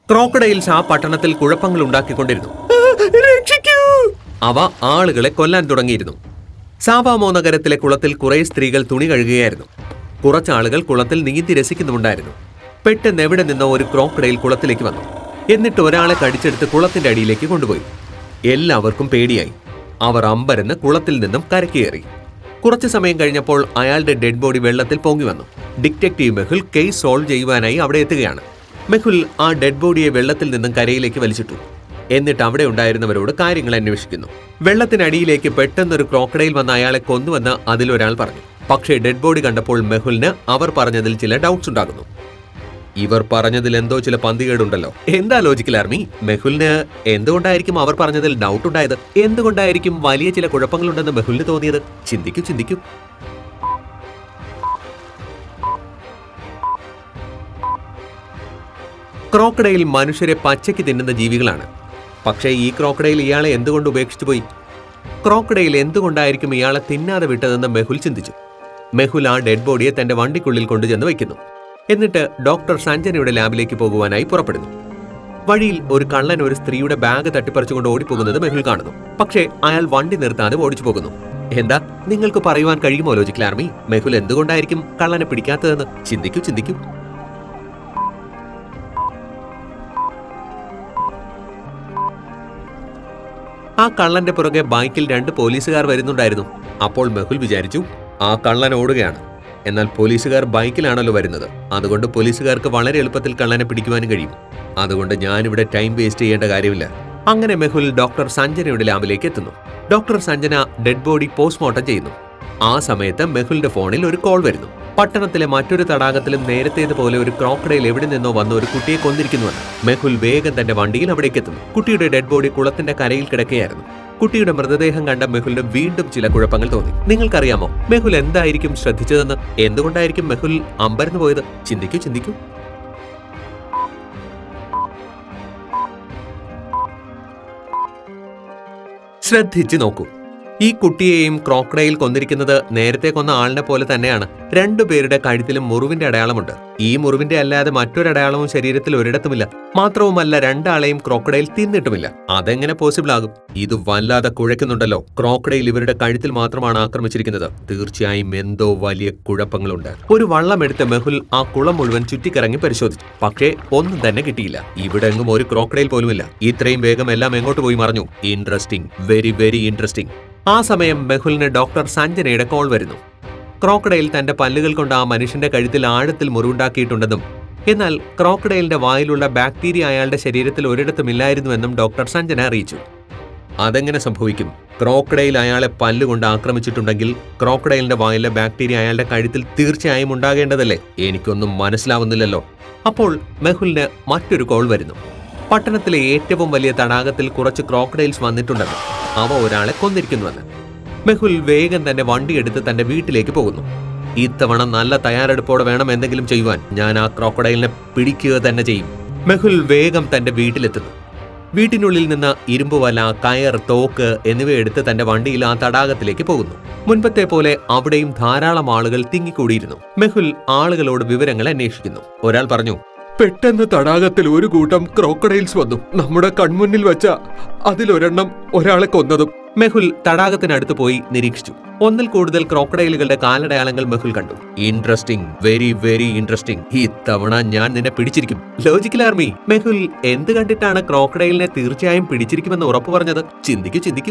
crocodiles ആ പട്ടണത്തിൽ കുഴപ്പങ്ങൾ ഉണ്ടാക്കിക്കൊണ്ടിരുന്നു അവ ആളുകളെ കൊല്ലാൻ തുടങ്ങിയിരുന്നു സാവാമോ നഗരത്തിലെ കുളത്തിൽ കുറെ സ്ത്രീകൾ തുണി കഴുകുകയായിരുന്നു കുറച്ചാളുകൾ കുളത്തിൽ നീന്തി രസിക്കുന്നുമുണ്ടായിരുന്നു പെട്ടെന്ന് എവിടെ നിന്നോ ഒരു ക്രോക്കഡൈൽ കുളത്തിലേക്ക് വന്നു എന്നിട്ട് ഒരാളെ കടിച്ചെടുത്ത് കുളത്തിന്റെ അടിയിലേക്ക് കൊണ്ടുപോയി എല്ലാവർക്കും പേടിയായി അവർ അമ്പരന്ന് കുളത്തിൽ നിന്നും കരക്കേറി കുറച്ചു സമയം കഴിഞ്ഞപ്പോൾ അയാളുടെ ഡെഡ് ബോഡി വെള്ളത്തിൽ പൊങ്ങി വന്നു ഡിറ്റക്റ്റീവ് മെഹുൽ കേസ് സോൾവ് ചെയ്യുവാനായി അവിടെ എത്തുകയാണ് മെഹുൽ ആ ഡെഡ് ബോഡിയെ വെള്ളത്തിൽ നിന്നും കരയിലേക്ക് വലിച്ചിട്ടു എന്നിട്ട് അവിടെ ഉണ്ടായിരുന്നവരോട് കാര്യങ്ങൾ അന്വേഷിക്കുന്നു വെള്ളത്തിനടിയിലേക്ക് പെട്ടെന്നൊരു ക്രോക്കഡൈൽ വന്ന അയാളെ കൊന്നുവെന്ന് അതിലൊരാൾ പറഞ്ഞു പക്ഷേ ഡെഡ് ബോഡി കണ്ടപ്പോൾ മെഹുലിന് അവർ പറഞ്ഞതിൽ ചില ഡൗട്ട്സ് ഉണ്ടാകുന്നു ഇവർ പറഞ്ഞതിൽ എന്തോ ചില പന്തികേടുണ്ടല്ലോ എന്താ ലോജിക്കൽ ആർമി മെഹുലിന് എന്തുകൊണ്ടായിരിക്കും അവർ പറഞ്ഞതിൽ ഡൗട്ട് ഉണ്ടായത് എന്തുകൊണ്ടായിരിക്കും വലിയ ചില കുഴപ്പങ്ങളുണ്ടെന്ന് മെഹുലിന് തോന്നിയത് ചിന്തിക്കൂ ചിന്തിക്കൂ ക്രോക്കഡൈൽ മനുഷ്യരെ പച്ചയ്ക്ക് തിന്നുന്ന ജീവികളാണ് പക്ഷേ ഈ ക്രോക്കഡൈൽ ഇയാളെ എന്തുകൊണ്ട് ഉപേക്ഷിച്ചു പോയി ക്രോക്കഡൈൽ എന്തുകൊണ്ടായിരിക്കും ഇയാളെ തിന്നാതെ വിട്ടതെന്ന് മെഹുൽ ചിന്തിച്ചു മെഹുൽ ആ ഡെഡ് ബോഡിയെ തന്റെ വണ്ടിക്കുള്ളിൽ കൊണ്ടുചെന്ന് വയ്ക്കുന്നു എന്നിട്ട് ഡോക്ടർ സഞ്ജനയുടെ ലാബിലേക്ക് പോകുവാനായി പുറപ്പെടുന്നു വഴിയിൽ ഒരു കള്ളൻ ഒരു സ്ത്രീയുടെ ബാഗ് തട്ടിപ്പറിച്ചുകൊണ്ട് ഓടിപ്പോകുന്നത് മെഹുൽ കാണുന്നു പക്ഷേ അയാൾ വണ്ടി നിർത്താതെ ഓടിച്ചു പോകുന്നു എന്താ നിങ്ങൾക്ക് പറയുവാൻ കഴിയുമോ ലോജിക്കൽ ആർമി മെഹുൽ എന്തുകൊണ്ടായിരിക്കും കള്ളനെ പിടിക്കാത്തതെന്ന് ചിന്തിക്കൂ ചിന്തിക്കൂ ആ കള്ളന്റെ പുറകെ ബൈക്കിൽ രണ്ട് പോലീസുകാർ വരുന്നുണ്ടായിരുന്നു അപ്പോൾ മെഹുൽ വിചാരിച്ചു ആ കള്ളൻ ഓടുകയാണ് എന്നാൽ പോലീസുകാർ ബൈക്കിലാണല്ലോ വരുന്നത് അതുകൊണ്ട് പോലീസുകാർക്ക് വളരെ എളുപ്പത്തിൽ കള്ളനെ പിടിക്കുവാനും കഴിയും അതുകൊണ്ട് ഞാനിവിടെ ടൈം വേസ്റ്റ് ചെയ്യേണ്ട കാര്യമില്ല അങ്ങനെ മെഹുൽ ഡോക്ടർ സഞ്ജനയുടെ ലാബിലേക്ക് എത്തുന്നു doctor Sanjana dead body postmortem ചെയ്യുന്നു ആ സമയത്ത് മെഹുലിന്റെ ഫോണിൽ ഒരു കോൾ വരുന്നു പട്ടണത്തിലെ മറ്റൊരു തടാകത്തിലും നേരത്തേതുപോലെ ഒരു ക്രോക്കഡൈൽ എവിടെ നിന്നോ വന്ന ഒരു കുട്ടിയെ കൊന്നിരിക്കുന്നുവെന്ന് മെഹുൽ വേഗം തന്റെ വണ്ടിയിൽ അവിടേക്ക് എത്തുന്നു കുട്ടിയുടെ ഡെഡ് ബോഡി കുളത്തിന്റെ കരയിൽ കിടക്കുകയായിരുന്നു കുട്ടിയുടെ മൃതദേഹം കണ്ട മെഹുലിന് വീണ്ടും ചില കുഴപ്പങ്ങൾ തോന്നി നിങ്ങൾക്കറിയാമോ മെഹുൽ എന്തായിരിക്കും ശ്രദ്ധിച്ചതെന്ന് എന്തുകൊണ്ടായിരിക്കും മെഹുൽ അമ്പരന്ന് പോയത് ചിന്തിക്കൂ ചിന്തിക്കൂ ശ്രദ്ധിച്ചു നോക്കൂ ഈ കുട്ടിയെയും ക്രോക്കഡൈൽ കൊന്നിരിക്കുന്നത് നേരത്തെ കൊന്ന ആളിനെ പോലെ തന്നെയാണ് രണ്ടുപേരുടെ കഴുത്തിലും മുറിവിന്റെ അടയാളമുണ്ട് ഈ മുറിവിന്റെ അല്ലാതെ മറ്റൊരു അടയാളവും ശരീരത്തിൽ ഒരിടത്തുമില്ല മാത്രവുമല്ല രണ്ടാളെയും ക്രോക്കഡൈൽ തിന്നിട്ടുമില്ല അതെങ്ങനെ പോസിബിൾ ആകും ഇത് വല്ലാതെ കുഴയ്ക്കുന്നുണ്ടല്ലോ ക്രോക്കഡൈൽ ഇവരുടെ കഴുത്തിൽ മാത്രമാണ് ആക്രമിച്ചിരിക്കുന്നത് തീർച്ചയായും എന്തോ വലിയ കുഴപ്പങ്ങളുണ്ട് ഒരു വള്ളമെടുത്ത് മെഹുൽ ആ കുളം മുഴുവൻ ചുറ്റിക്കറങ്ങി പരിശോധിച്ചു പക്ഷേ ഒന്നും തന്നെ കിട്ടിയില്ല ഇവിടെ എങ്ങും ഒരു ക്രോക്കഡൈൽ പോലുമില്ല ഇത്രയും വേഗം എല്ലാം എങ്ങോട്ട് പോയി മറഞ്ഞു ഇൻട്രസ്റ്റിംഗ് വെരി വെരി ഇൻട്രസ്റ്റിംഗ് ആ സമയം മെഹുലിന് ഡോക്ടർ സഞ്ജനയുടെ കോൾ വരുന്നു ക്രോക്കഡൈൽ തന്റെ പല്ലുകൾ കൊണ്ട് ആ മനുഷ്യന്റെ കഴുത്തിൽ ആഴത്തിൽ മുറിവുണ്ടാക്കിയിട്ടുണ്ടെന്നും എന്നാൽ ക്രോക്കഡൈലിന്റെ വായിലുള്ള ബാക്ടീരിയ അയാളുടെ ശരീരത്തിൽ ഒരിടത്തുമില്ലായിരുന്നുവെന്നും ഡോക്ടർ സഞ്ജന അറിയിച്ചു അതെങ്ങനെ സംഭവിക്കും ക്രോക്കഡൈൽ അയാളെ പല്ലുകൊണ്ട് ആക്രമിച്ചിട്ടുണ്ടെങ്കിൽ ക്രോക്കഡൈലിന്റെ വായിലെ ബാക്ടീരിയ അയാളുടെ കഴുത്തിൽ തീർച്ചയായും ഉണ്ടാകേണ്ടതല്ലേ എനിക്കൊന്നും മനസ്സിലാവുന്നില്ലല്ലോ അപ്പോൾ മെഹുലിന് മറ്റൊരു കോൾ വരുന്നു പട്ടണത്തിലെ ഏറ്റവും വലിയ തടാകത്തിൽ കുറച്ച് ക്രോക്കഡൈൽസ് വന്നിട്ടുണ്ടെന്ന് അവ ഒരാളെ കൊന്നിരിക്കുന്നുവെന്ന് മെഹുൽ വേഗം തന്നെ വണ്ടിയെടുത്ത് തന്റെ വീട്ടിലേക്ക് പോകുന്നു ഇത്തവണ നല്ല തയ്യാറെടുപ്പോടെ വേണം എന്തെങ്കിലും ചെയ്യുവാൻ ഞാൻ ആ ക്രോക്കഡൈലിനെ പിടിക്കുക തന്നെ ചെയ്യും മെഹുൽ വേഗം തന്റെ വീട്ടിലെത്തുന്നു വീട്ടിനുള്ളിൽ നിന്ന് ഇരുമ്പ് വല കയർ തോക്ക് എന്നിവയെടുത്ത് തന്റെ വണ്ടിയിൽ ആ തടാകത്തിലേക്ക് പോകുന്നു മുൻപത്തെ പോലെ അവിടെയും ധാരാളം ആളുകൾ തിങ്ങിക്കൂടിയിരുന്നു മെഹുൽ ആളുകളോട് വിവരങ്ങൾ അന്വേഷിക്കുന്നു ഒരാൾ പറഞ്ഞു പെട്ടെന്ന് തടാകത്തിൽ ഒരു കൂട്ടം ക്രോക്കഡൈൽസ് വന്നു നമ്മുടെ കൺമുന്നിൽ വെച്ച അതിലൊരെണ്ണം ഒരാളെ കൊന്നതും മെഹുൽ തടാകത്തിനടുത്ത് പോയി നിരീക്ഷിച്ചു ഒന്നിൽ കൂടുതൽ ക്രോക്കഡൈലുകളുടെ കാലടയാളങ്ങൾ മെഹുൽ കണ്ടു ഇൻട്രസ്റ്റിംഗ് വെരി വെരി ഇൻട്രസ്റ്റിംഗ് ഇത്തവണ ഞാൻ നിന്നെ പിടിച്ചിരിക്കും ലോജിക്കൽ ആർമി മെഹുൽ എന്ത് കണ്ടിട്ടാണ് ക്രോക്കഡൈലിനെ തീർച്ചയായും പിടിച്ചിരിക്കുമെന്ന് ഉറപ്പു പറഞ്ഞത് ചിന്തിക്കൂ ചിന്തിക്കൂ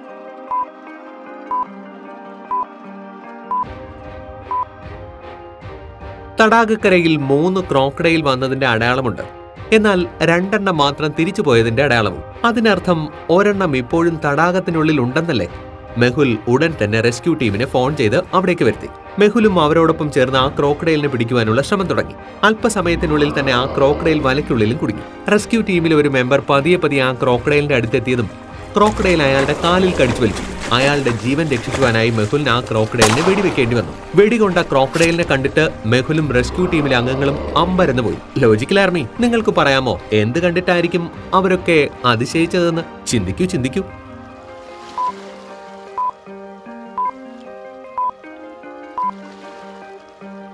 തടാകക്കരയിൽ മൂന്ന് ക്രോക്കഡൈൽ വന്നതിന്റെ അടയാളമുണ്ട് എന്നാൽ രണ്ടെണ്ണം മാത്രം തിരിച്ചു പോയതിന്റെ അടയാളവും അതിനർത്ഥം ഒരെണ്ണം ഇപ്പോഴും തടാകത്തിനുള്ളിൽ ഉണ്ടെന്നല്ലേ മെഹുൽ ഉടൻ തന്നെ റെസ്ക്യൂ ടീമിനെ ഫോൺ ചെയ്ത് അവിടേക്ക് വരുത്തി മെഹുലും അവരോടൊപ്പം ചേർന്ന് ആ ക്രോക്കഡൈലിനെ പിടിക്കുവാനുള്ള ശ്രമം തുടങ്ങി അല്പസമയത്തിനുള്ളിൽ തന്നെ ആ ക്രോക്കഡൈൽ വലയ്ക്കുള്ളിലും കുടുങ്ങി റെസ്ക്യൂ ടീമിലെ ഒരു മെമ്പർ പതിയെ പതിയെ ആ ക്രോക്കഡൈലിന്റെ അടുത്തെത്തിയതും ക്രോക്കഡൈൽ അയാളുടെ കാലിൽ കടിച്ചു വലിച്ചു അയാളുടെ ജീവൻ രക്ഷിക്കുവാനായി മെഹുലിന് ആ ക്രോക്കഡൈലിനെ വെടിവെക്കേണ്ടി വന്നു വെടികൊണ്ട ക്രോക്കഡൈലിനെ കണ്ടിട്ട് മെഹുലും റെസ്ക്യൂ ടീമിലെ അംഗങ്ങളും അമ്പരന്ന് പോയി ലോജിക്കൽ ആർമി നിങ്ങൾക്ക് പറയാമോ എന്ത് കണ്ടിട്ടായിരിക്കും അവരൊക്കെ അതിശയിച്ചതെന്ന് ചിന്തിക്കൂ ചിന്തിക്കൂ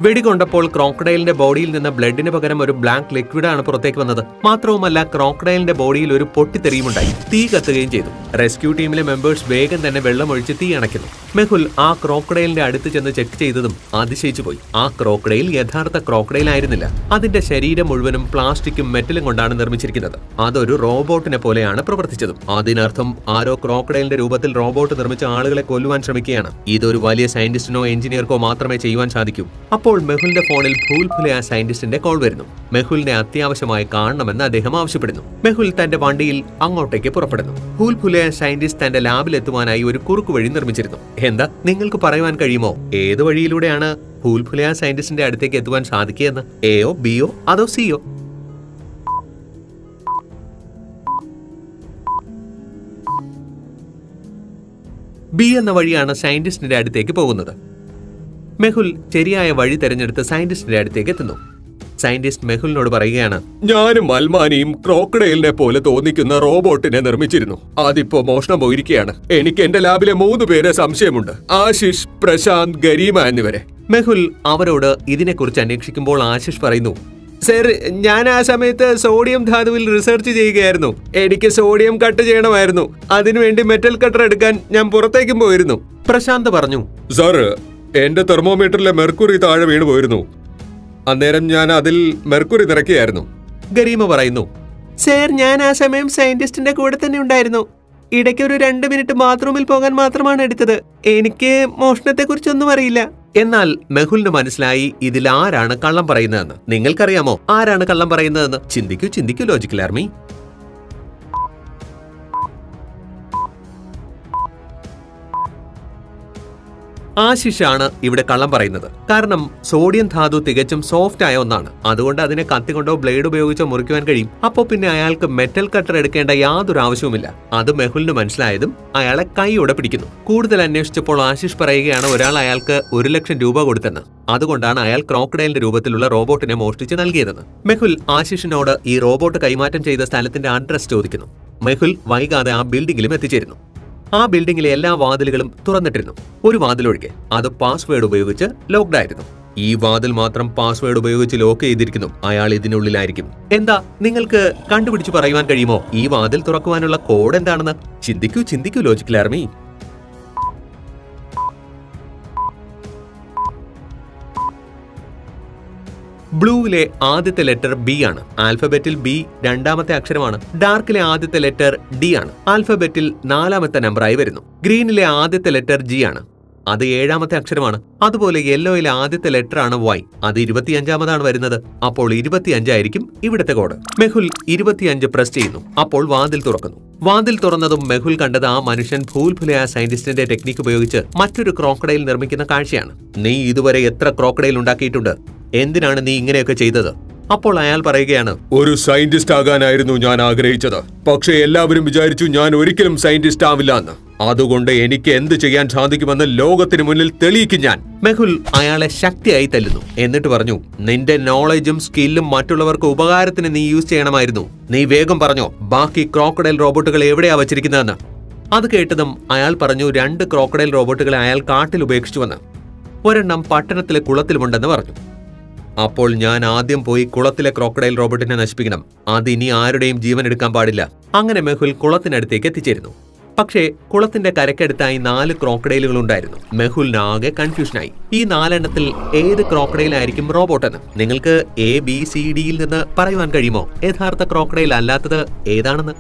വെടികൊണ്ടപ്പോൾ ക്രോക്കഡൈലിന്റെ ബോഡിയിൽ നിന്ന് ബ്ലഡിന് പകരം ഒരു ബ്ലാക്ക് ലിക്വിഡാണ് പുറത്തേക്ക് വന്നത് മാത്രവുമല്ല ക്രോക്കഡൈലിന്റെ ബോഡിയിൽ ഒരു പൊട്ടിത്തെറിയുമുണ്ടായി തീ കത്തുകയും ചെയ്തു റെസ്ക്യൂ ടീമിലെ മെമ്പേഴ്സ് വേഗം തന്നെ വെള്ളമൊഴിച്ച് തീ അണയ്ക്കുന്നു മെഹുൽ ആ ക്രോക്കഡൈലിന്റെ അടുത്ത് ചെന്ന് ചെക്ക് ചെയ്തതും അതിശയിച്ചു പോയി ആ ക്രോക്കഡൈൽ യഥാർത്ഥ ക്രോക്കഡൈൽ ആയിരുന്നില്ല അതിന്റെ ശരീരം മുഴുവനും പ്ലാസ്റ്റിക്കും മെറ്റലും കൊണ്ടാണ് നിർമ്മിച്ചിരിക്കുന്നത് അതൊരു റോബോട്ടിനെ പോലെയാണ് പ്രവർത്തിച്ചതും അതിനർത്ഥം ആരോ ക്രോക്കഡൈലിന്റെ രൂപത്തിൽ റോബോട്ട് നിർമ്മിച്ച ആളുകളെ കൊല്ലുവാൻ ശ്രമിക്കുകയാണ് ഇതൊരു വലിയ സയന്റിസ്റ്റിനോ എഞ്ചിനീയർക്കോ മാത്രമേ ചെയ്യുവാൻ സാധിക്കൂ അപ്പോൾ മെഹുലിന്റെ ഫോണിൽ ഭൂൽ ഭുലെ ആ സയന്റിസ്റ്റിന്റെ കോൾ വരുന്നു മെഹുലിനെ അത്യാവശ്യമായി കാണണമെന്ന് അദ്ദേഹം ആവശ്യപ്പെടുന്നു മെഹുൽ തന്റെ വണ്ടിയിൽ അങ്ങോട്ടേക്ക് പുറപ്പെടുന്നു ഭൂൽ ഭുലെ സയന്റിസ്റ്റ് തന്റെ ലാബിൽ എത്തുവാനായി ഒരു കുറുക്കു വഴി നിർമ്മിച്ചിരുന്നു എന്താ നിങ്ങൾക്ക് പറയുവാൻ കഴിയുമോ ഏത് വഴിയിലൂടെയാണ് ഭൂൽ ഭുലെ സയന്റിസ്റ്റിന്റെ അടുത്തേക്ക് എത്തുവാൻ സാധിക്കുകയെന്ന് എയോ ബിയോ അതോ സിയോ ബി എന്ന വഴിയാണ് സയന്റിസ്റ്റിന്റെ അടുത്തേക്ക് പോകുന്നത് മെഹുൽ ശരിയായ വഴി തെരഞ്ഞെടുത്ത് സയന്റിസ്റ്റിന്റെ അടുത്തേക്ക് എത്തുന്നു സയന്റിസ്റ്റ് മെഹുലിനോട് പറയുകയാണ് ഞാനും അൽമാനിയും ക്രോക്കഡൈലിനെ പോലെ തോന്നിക്കുന്ന റോബോട്ടിനെ നിർമ്മിച്ചിരുന്നു അതിപ്പോ മോഷണം പോയിരിക്കുകയാണ് എനിക്ക് എന്റെ ലാബിലെ മൂന്ന് പേരെ സംശയമുണ്ട് ആശിഷ് പ്രശാന്ത് ഗരീമ എന്നിവരെ മെഹുൽ അവരോട് ഇതിനെക്കുറിച്ച് അന്വേഷിക്കുമ്പോൾ ആശിഷ് പറയുന്നു സർ ഞാൻ ആ സമയത്ത് സോഡിയം ധാതുവിൽ റിസർച്ച് ചെയ്യുകയായിരുന്നു എനിക്ക് സോഡിയം കട്ട് ചെയ്യണമായിരുന്നു അതിനുവേണ്ടി മെറ്റൽ കട്ടർ എടുക്കാൻ ഞാൻ പുറത്തേക്കും പോയിരുന്നു പ്രശാന്ത് പറഞ്ഞു സാർ എന്റെ തെർമോമീറ്ററിലെ മെർക്കുറി താഴെ വീണു പോയിരുന്നു അന്നേരം ഞാൻ അതിൽ മെർക്കുറി നിറയ്ക്കുകയായിരുന്നു ഗരീമ പറയുന്നു സർ ഞാൻ ആ സമയം സയന്റിസ്റ്റിന്റെ കൂടെ തന്നെ ഉണ്ടായിരുന്നു ഇടയ്ക്ക് ഒരു രണ്ട് മിനിറ്റ് ബാത്റൂമിൽ പോകാൻ മാത്രമാണ് എടുത്തത് എനിക്ക് മോഷണത്തെക്കുറിച്ചൊന്നും അറിയില്ല എന്നാൽ മെഹുലിന് മനസ്സിലായി ഇതിൽ ആരാണ് കള്ളം പറയുന്നതെന്ന് നിങ്ങൾക്കറിയാമോ ആരാണ് കള്ളം പറയുന്നതെന്ന് ചിന്തിക്കൂ ചിന്തിക്കൂ ലോജിക്കൽ ആർമി ആശിഷാണ് ഇവിടെ കള്ളം പറയുന്നത് കാരണം സോഡിയം ധാതു തികച്ചും സോഫ്റ്റ് ആയ ഒന്നാണ് അതുകൊണ്ട് അതിനെ കത്തിക്കൊണ്ടോ ബ്ലേഡ് ഉപയോഗിച്ചോ മുറിക്കുവാൻ കഴിയും അപ്പോ പിന്നെ അയാൾക്ക് മെറ്റൽ കട്ടർ എടുക്കേണ്ട യാതൊരു ആവശ്യവുമില്ല അത് മെഹുലിന് മനസ്സിലായതും അയാളെ കൈയോടെ പിടിക്കുന്നു കൂടുതൽ അന്വേഷിച്ചപ്പോൾ ആശിഷ് പറയുകയാണ് ഒരാൾ അയാൾക്ക് ഒരു ലക്ഷം രൂപ കൊടുത്തെന്ന് അതുകൊണ്ടാണ് അയാൾ ക്രോക്കഡൈലിന്റെ രൂപത്തിലുള്ള റോബോട്ടിനെ മോഷ്ടിച്ച് നൽകിയതെന്ന് മെഹുൽ ആശിഷിനോട് ഈ റോബോട്ട് കൈമാറ്റം ചെയ്ത സ്ഥലത്തിന്റെ അഡ്രസ് ചോദിക്കുന്നു മെഹുൽ വൈകാതെ ആ ബിൽഡിംഗിലും എത്തിച്ചേരുന്നു ആ ബിൽഡിംഗിലെ എല്ലാ വാതിലുകളും തുറന്നിട്ടിരുന്നു ഒരു വാതിലൊഴികെ അത് പാസ്വേഡ് ഉപയോഗിച്ച് ലോക്ക്ഡ് ആയിരുന്നു ഈ വാതിൽ മാത്രം പാസ്വേഡ് ഉപയോഗിച്ച് ലോക്ക് ചെയ്തിരിക്കുന്നു അയാൾ ഇതിനുള്ളിലായിരിക്കും എന്താ നിങ്ങൾക്ക് കണ്ടുപിടിച്ചു പറയുവാൻ കഴിയുമോ ഈ വാതിൽ തുറക്കുവാനുള്ള കോഡ് എന്താണെന്ന് ചിന്തിക്കൂ ചിന്തിക്കൂ ലോജിക്കൽ ആർമി ബ്ലൂവിലെ ആദ്യത്തെ ലെറ്റർ ബി ആണ് ആൽഫബറ്റിൽ ബി രണ്ടാമത്തെ അക്ഷരമാണ് ഡാർക്കിലെ ആദ്യത്തെ ലെറ്റർ ഡി ആണ് ആൽഫബറ്റിൽ നാലാമത്തെ നമ്പറായി വരുന്നു ഗ്രീനിലെ ആദ്യത്തെ ലെറ്റർ ജി ആണ് അത് ഏഴാമത്തെ അക്ഷരമാണ് അതുപോലെ യെല്ലോയിലെ ആദ്യത്തെ ലെറ്റർ ആണ് വൈ അത് ഇരുപത്തിയഞ്ചാമതാണ് വരുന്നത് അപ്പോൾ ഇരുപത്തിയഞ്ചായിരിക്കും ഇവിടുത്തെ കോഡ് മെഹുൽ ഇരുപത്തിയഞ്ച് പ്രസ് ചെയ്യുന്നു അപ്പോൾ വാതിൽ തുറക്കുന്നു വാതിൽ തുറന്നതും മെഹുൽ കണ്ടത് ആ മനുഷ്യൻ ഭൂൽഭുലയ സയന്റിസ്റ്റിന്റെ ടെക്നിക്ക് ഉപയോഗിച്ച് മറ്റൊരു ക്രോക്കഡൈൽ നിർമ്മിക്കുന്ന കാഴ്ചയാണ് നീ ഇതുവരെ എത്ര ക്രോക്കഡൈൽ ഉണ്ടാക്കിയിട്ടുണ്ട് എന്തിനാണ് നീ ഇങ്ങനെയൊക്കെ ചെയ്തത് അപ്പോൾ അയാൾ പറയുകയാണ് ഒരു സയന്റിസ്റ്റ് ആകാനായിരുന്നു ഞാൻ ആഗ്രഹിച്ചത് പക്ഷേ എല്ലാവരും വിചാരിച്ചു ഞാൻ ഒരിക്കലും സയന്റിസ്റ്റ് ആവില്ല എന്ന് അതുകൊണ്ട് എനിക്ക് എന്ത് ചെയ്യാൻ സാധിക്കുമെന്ന് ലോകത്തിന് മുന്നിൽ തെളിയിക്കും ഞാൻ മെഹുൽ അയാളെ ശക്തിയായി തല്ലുന്നു എന്നിട്ട് പറഞ്ഞു നിന്റെ നോളജും സ്കില്ലും മറ്റുള്ളവർക്ക് ഉപകാരത്തിന് നീ യൂസ് ചെയ്യണമായിരുന്നു നീ വേഗം പറഞ്ഞോ ബാക്കി ക്രോക്കഡൈൽ റോബോട്ടുകൾ എവിടെയാ വച്ചിരിക്കുന്നതെന്ന് അത് കേട്ടതും അയാൾ പറഞ്ഞു രണ്ട് ക്രോക്കഡൈൽ റോബോട്ടുകളെ അയാൾ കാട്ടിൽ ഉപേക്ഷിച്ചുവെന്ന് ഒരെണ്ണം പട്ടണത്തിലെ കുളത്തിലുമുണ്ടെന്ന് പറഞ്ഞു അപ്പോൾ ഞാൻ ആദ്യം പോയി കുളത്തിലെ ക്രോക്കഡൈൽ റോബോട്ടിനെ നശിപ്പിക്കണം അതിനി ആരുടെയും ജീവൻ എടുക്കാൻ പാടില്ല അങ്ങനെ മെഹുൽ കുളത്തിനടുത്തേക്ക് എത്തിച്ചേരുന്നു പക്ഷേ കുളത്തിന്റെ കരക്കടുത്തായി നാല് ക്രോക്കഡൈലുകൾ ഉണ്ടായിരുന്നു മെഹുലിന് ആകെ കൺഫ്യൂഷനായി ഈ നാലെണ്ണത്തിൽ ഏത് ക്രോക്കഡൈലായിരിക്കും റോബോട്ട് എന്ന് നിങ്ങൾക്ക് എ ബി സി ഡിയിൽ നിന്ന് പറയുവാൻ കഴിയുമോ യഥാർത്ഥ ക്രോക്കഡൈൽ അല്ലാത്തത് ഏതാണെന്ന്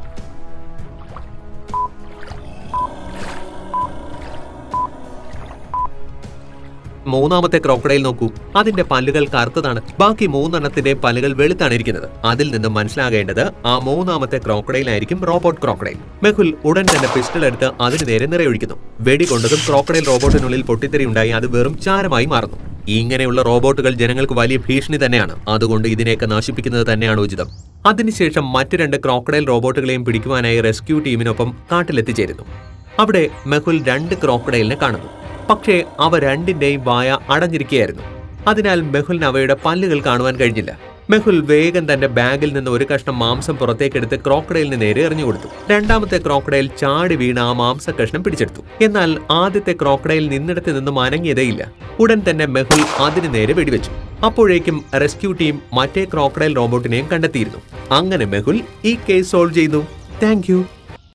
മൂന്നാമത്തെ ക്രോക്കഡൈൽ നോക്കൂ അതിന്റെ പല്ലുകൾ കറുത്തതാണ് ബാക്കി മൂന്നെണ്ണത്തിന്റെ പല്ലുകൾ വെളുത്താണ് ഇരിക്കുന്നത് അതിൽ നിന്നും മനസ്സിലാകേണ്ടത് ആ മൂന്നാമത്തെ ക്രോക്കഡൈൽ ആയിരിക്കും റോബോട്ട് ക്രോക്കഡൈൽ മെഹുൽ ഉടൻ തന്നെ പിസ്റ്റൾ എടുത്ത് അതിന് നേരെ നിറയൊഴിക്കുന്നു വെടി കൊണ്ടതും ക്രോക്കഡൈൽ റോബോട്ടിനുള്ളിൽ പൊട്ടിത്തെറി ഉണ്ടായി അത് വെറും ചാരമായി മാറുന്നു ഇങ്ങനെയുള്ള റോബോട്ടുകൾ ജനങ്ങൾക്ക് വലിയ ഭീഷണി തന്നെയാണ് അതുകൊണ്ട് ഇതിനെയൊക്കെ നശിപ്പിക്കുന്നത് തന്നെയാണ് ഉചിതം അതിനുശേഷം മറ്റു രണ്ട് ക്രോക്കഡൈൽ റോബോട്ടുകളെയും പിടിക്കുവാനായി റെസ്ക്യൂ ടീമിനൊപ്പം കാട്ടിലെത്തിച്ചേരുന്നു അവിടെ മെഹുൽ രണ്ട് ക്രോക്കഡൈലിനെ കാണുന്നു പക്ഷേ അവ രണ്ടിന്റെയും വായ അടഞ്ഞിരിക്കുകയായിരുന്നു അതിനാൽ മെഹുലിന് അവയുടെ പല്ലുകൾ കാണുവാൻ കഴിഞ്ഞില്ല മെഹുൽ വേഗം തന്റെ ബാഗിൽ നിന്ന് ഒരു കഷ്ണം മാംസം പുറത്തേക്കെടുത്ത് ക്രോക്കഡൈലിന് നേരെ എറിഞ്ഞു കൊടുത്തു രണ്ടാമത്തെ ക്രോക്കഡൈൽ ചാടി വീണ് ആ മാംസ കഷ്ണം പിടിച്ചെടുത്തു എന്നാൽ ആദ്യത്തെ ക്രോക്കഡൈൽ നിന്നിടത്ത് നിന്നും അനങ്ങിയതേയില്ല ഉടൻ തന്നെ മെഹുൽ അതിനു നേരെ വെടിവെച്ചു അപ്പോഴേക്കും റെസ്ക്യൂ ടീം മറ്റേ ക്രോക്കഡൈൽ റോബോട്ടിനെയും കണ്ടെത്തിയിരുന്നു അങ്ങനെ മെഹുൽ ഈ കേസ് സോൾവ് ചെയ്തു താങ്ക്